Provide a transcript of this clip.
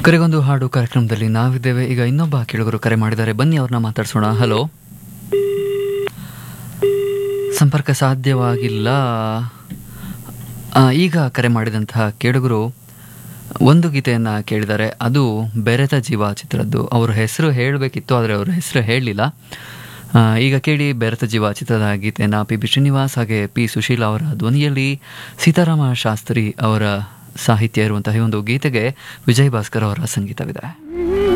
ಕರೆಗೊಂದು ಹಾಡು ಕಾರ್ಯಕ್ರಮದಲ್ಲಿ ನಾವಿದ್ದೇವೆ ಈಗ ಇನ್ನೊಬ್ಬ ಕೇಳುಗರು ಕರೆ ಮಾಡಿದ್ದಾರೆ ಬನ್ನಿ ಅವ್ರನ್ನ ಮಾತಾಡ್ಸೋಣ ಹಲೋ ಸಂಪರ್ಕ ಸಾಧ್ಯವಾಗಿಲ್ಲ ಆ, ಈಗ ಕರೆ ಮಾಡಿದಂತಹ ಕೇಳುಗರು ಒಂದು ಗೀತೆಯನ್ನು ಕೇಳಿದ್ದಾರೆ ಅದು ಬೆರೆತ ಜೀವ ಚಿತ್ರದ್ದು ಅವ್ರ ಹೆಸರು ಹೇಳಬೇಕಿತ್ತು ಆದರೆ ಅವ್ರ ಹೆಸರು ಹೇಳಲಿಲ್ಲ ಈಗ ಕೇಳಿ ಬೆರೆತ ಜೀವ ಚಿತ್ರದ ಗೀತೆಯನ್ನು ಪಿ ಬಿ ಶ್ರೀನಿವಾಸ್ ಹಾಗೆ ಪಿ ಸುಶೀಲ ಅವರ ಧ್ವನಿಯಲ್ಲಿ ಸೀತಾರಾಮ ಶಾಸ್ತ್ರಿ ಅವರ ಸಾಹಿತ್ಯ ಇರುವಂತಹ ಈ ಒಂದು ಗೀತೆಗೆ ವಿಜಯ್ ಭಾಸ್ಕರ್ ಅವರ ಸಂಗೀತವಿದೆ